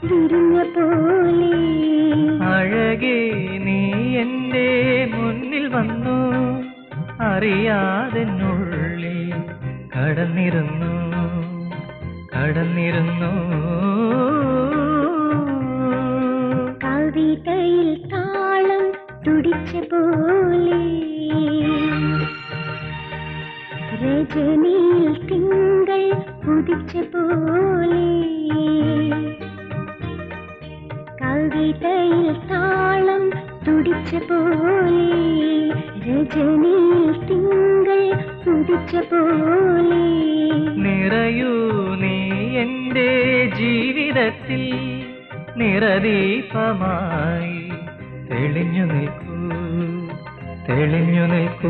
വിരിഞ്ഞ പോലെ അഴകേ നീ എൻ്റെ മുന്നിൽ വന്നു അറിയാതെന്നുള്ളിൽ കടന്നിരുന്നു കടന്നിരുന്നു കവിതയിൽ താളം തുടിച്ച പോലെ രജനിയിൽ തിങ്കൾ ഉദിച്ച പോലെ കവിതയിൽ താളം തുടിച്ച പോലെ രജനിയിൽ തിങ്കൾ ഉദിച്ച പോലെ നിറയൂ നീ എൻ്റെ ജീവിതത്തിൽ നിറദീപമായി തെളിഞ്ഞു നിൽക്കൂ തെളിഞ്ഞു നിൽക്കൂ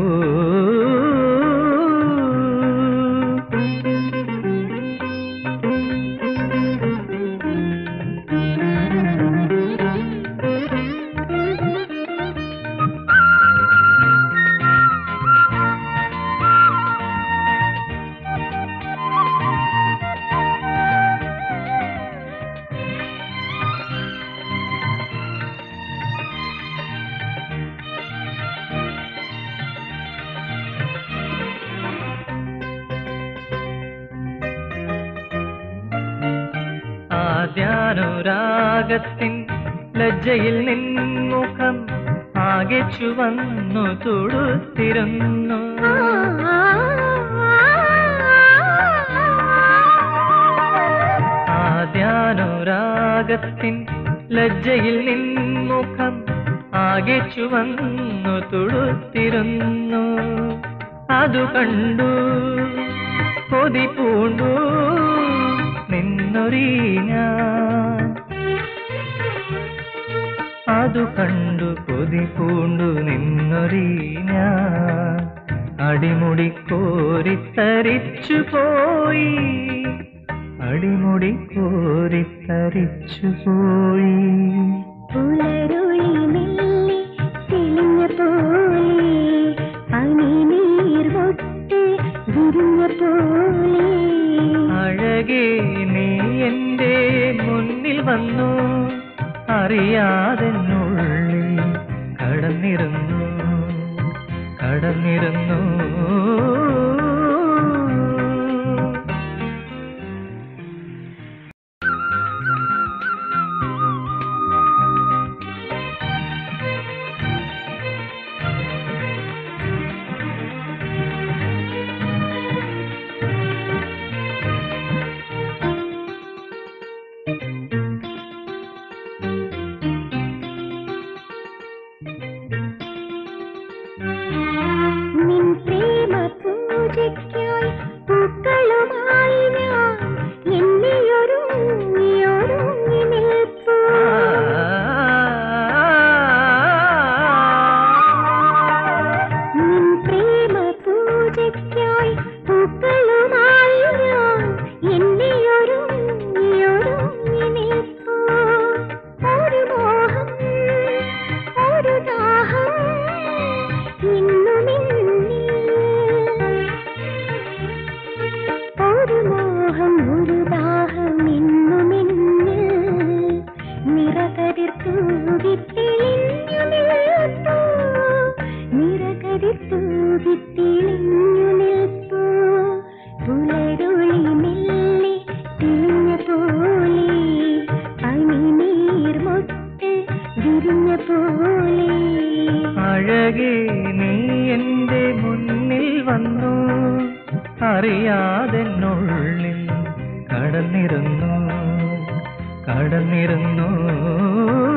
ആദ്യാനുരാഗത്തിൻ ലജ്ജയിൽ നിൻമുഖം ആകെ ചുവന്നു തൊടുത്തിരുന്നു ആദ്യാനുരാഗത്തിൻ ലജ്ജയിൽ നിൻമുഖം ആകെ ചുവന്നു തൊടുത്തിരുന്നു അതു കണ്ടു കൊതി പൂണ്ടു നിന്നൊരീ ഞാൻ അതു കണ്ടു കൊതി പൂണ്ടു നിന്നൊരീ ഞാൻ അടിമുടി കോരിത്തരിച്ചു പോയി അടിമുടി കോരിത്തരിച്ചു പോയി പുലരുളി മെല്ലെ തെളിഞ്ഞ പോലെ പനിനീർ മൊട്ട് വിരിഞ്ഞ പോലെ അഴകേ നീ എൻ്റെ മുന്നിൽ വന്നു അറിയാതെന്നുള്ളിൽ കടന്നിരുന്നു കടന്നിരുന്നു നിൻ പ്രേമ പൂജയ്ക്കായി പൂക്കളുമായി ഞാൻ എന്നെയൊരുങ്ങി ഒരുങ്ങി നിൽപ്പൂ നിൻ പ്രേമ പൂജയ്ക്കായി പൂക്കളുമായി ഞാൻ എന്നെയൊരുങ്ങി ഒരുങ്ങി നിൽപ്പൂ ഒരു മോഹം ഒരു ദാഹം ഇന്നുമിന്നിൽ ഒരു മോഹം ഒരു ദാഹം ഇന്നുമിന്നിൽ നിറകതിർ തൂകി തെളിഞ്ഞു നിൽപ്പൂ നിറകതിർ തൂകി തെളിഞ്ഞു നിൽപ്പൂ പുലരുളി മെല്ലെ തെളിഞ്ഞ പോലെ പനിനീർ മൊട്ട് വിരിഞ്ഞ പോലെ അഴകേ നീ എൻ്റെ മുന്നിൽ വന്നു അറിയാതെന്നുള്ളിൽ കടന്നിരുന്നു കടന്നിരുന്നു